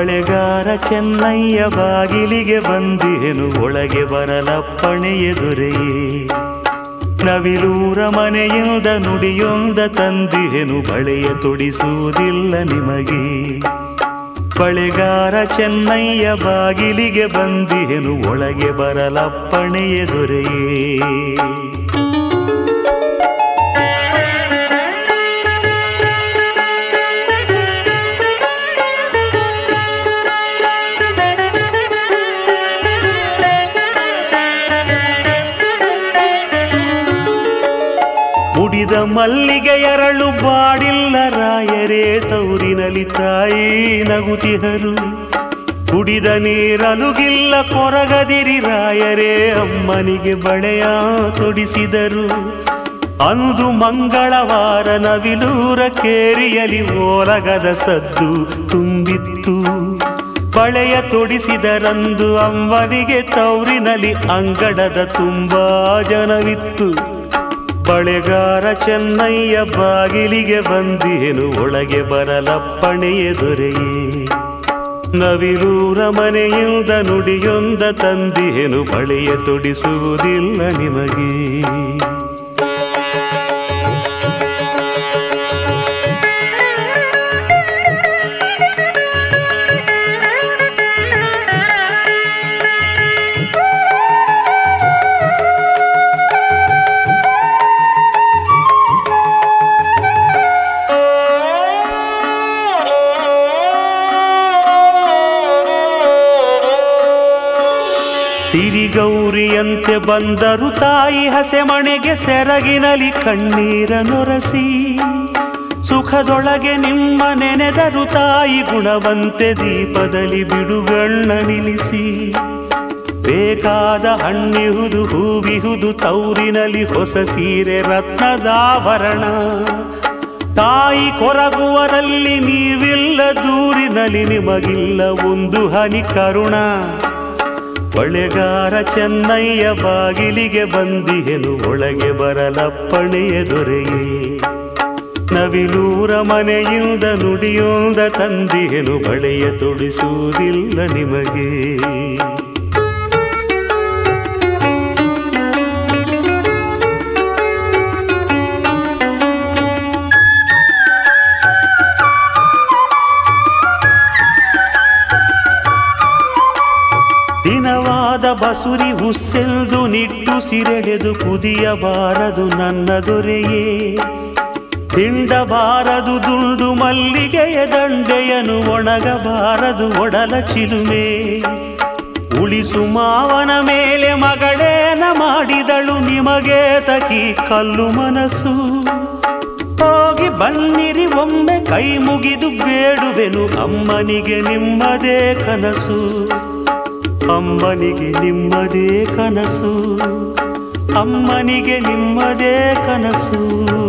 ಬಳೆಗಾರ ಚೆನ್ನಯ್ಯ ಬಾಗಿಲಿಗೆ ಬಂದಿಹೆನು ಒಳಗೆ ಬರಲಪ್ಪಣೆ ಎದುರೆಯೇ ನವಿಲೂರ ಮನೆಯಿಂದ ನುಡಿಯೊಂದ ತಂದಿಹೆನು ಬಳೆಯ ತೊಡಿಸುವುದಿಲ್ಲ ನಿಮಗೆ ಬಳೆಗಾರ ಚೆನ್ನಯ್ಯ ಬಾಗಿಲಿಗೆ ಬಂದಿಹೆನು ಒಳಗೆ ಬರಲಪ್ಪಣೆ ಎದುರೆಯೇ ಮುಡಿದ ಮಲ್ಲಿಗೆ ಎರಳು ಬಾಡಿಲ್ಲ ರಾಯರೇ ತೌರಿನಲಿ ತಾಯಿ ನಗುತಿಹರು ಕುಡಿದ ನೀರಲುಗಿಲ್ಲ ಕೊರಗದಿರಿ ರಾಯರೇ ಅಮ್ಮನಿಗೆ ಬಳೆಯ ತೊಡಿಸಿದರು ಅಂದು ಮಂಗಳವಾರ ನವಿಲೂರ ಕೇರಿಯಲಿ ಓಲಗದ ಸದ್ದು ತುಂಬಿತ್ತು ಬಳೆಯ ತೊಡಿಸಿದರಂದು ಅಮ್ಮನಿಗೆ ತೌರಿನಲಿ ಅಂಗಡದ ತುಂಬಾ ಜನವಿತ್ತು ಬಳೆಗಾರ ಚೆನ್ನಯ್ಯ ಬಾಗಿಲಿಗೆ ಬಂದಿಹೆನು ಒಳಗೆ ಬರಲಪ್ಪಣೆ ಎದುರೆಯೇ ನವಿಲೂರ ಮನೆಯಿಂದ ನುಡಿಯೊಂದ ತಂದಿಹೆನು ಬಳೆಯ ತೊಡಿಸುವುದಿಲ್ಲ ನಿಮಗೆ ಸಿರಿಗೌರಿಯಂತೆ ಬಂದರು ತಾಯಿ ಹಸೆಮಣೆಗೆ ಸೆರಗಿನಲಿ ಕಣ್ಣೀರ ನೊರಸಿ ಸುಖದೊಳಗೆ ನಿಮ್ಮ ನೆನೆದರು ತಾಯಿ ಗುಣವಂತೆ ದೀಪದಲ್ಲಿ ಬಿಡುಗಣ್ಣ ನಿಲ್ಲಿಸಿ ಬೇಕಾದ ಹಣ್ಣಿಹುದು ಹೂವಿಹುದು ತೌರಿನಲ್ಲಿ ಹೊಸ ಸೀರೆ ರತ್ನದಾಭರಣ ತಾಯಿ ಕೊರಗುವರಲ್ಲಿ ನೀವಿಲ್ಲ ದೂರಿನಲ್ಲಿ ನಿಮಗಿಲ್ಲ ಒಂದು ಹನಿ ಕರುಣ ಬಳೆಗಾರ ಚೆನ್ನಯ್ಯ ಬಾಗಿಲಿಗೆ ಬಂದಿಹೆನು ಒಳಗೆ ಬರಲಪ್ಪಣೆಯ ದೊರೆಯೇ ನವಿಲೂರ ಮನೆಯಿಂದ ನುಡಿಯೊಂದ ತಂದಿಹೆನು ಬಳೆಯ ತೊಡಿಸುವುದಿಲ್ಲ ನಿಮಗೆ ದಿನವಾದ ಬಸುರಿ ಹುಸ್ಸೆಲ್ದು ನಿಟ್ಟು ಸಿರೆಳೆದು ಕುದಿಯಬಾರದು ನನ್ನ ದೊರೆಯೇ ಹಿಂಡಬಾರದು ದುಂಡು ಮಲ್ಲಿಗೆಯ ದಂಡೆಯನು ಒಣಗಬಾರದು ಒಡಲ ಚಿಲುಮೆ ಉಳಿಸು ಮಾವನ ಮೇಲೆ ಮಗಳೇನ ಮಾಡಿದಳು ನಿಮಗೆ ತಕಿ ಕಲ್ಲು ಮನಸ್ಸು ಹೋಗಿ ಬನ್ನಿರಿ ಒಮ್ಮೆ ಕೈ ಮುಗಿದು ಬೇಡುವೆನು ಅಮ್ಮನಿಗೆ ನಿಮ್ಮದೇ ಕನಸು ಅಮ್ಮನಿಗೆ ನಿಮ್ಮದೇ ಕನಸು ಅಮ್ಮನಿಗೆ ನಿಮ್ಮದೇ ಕನಸು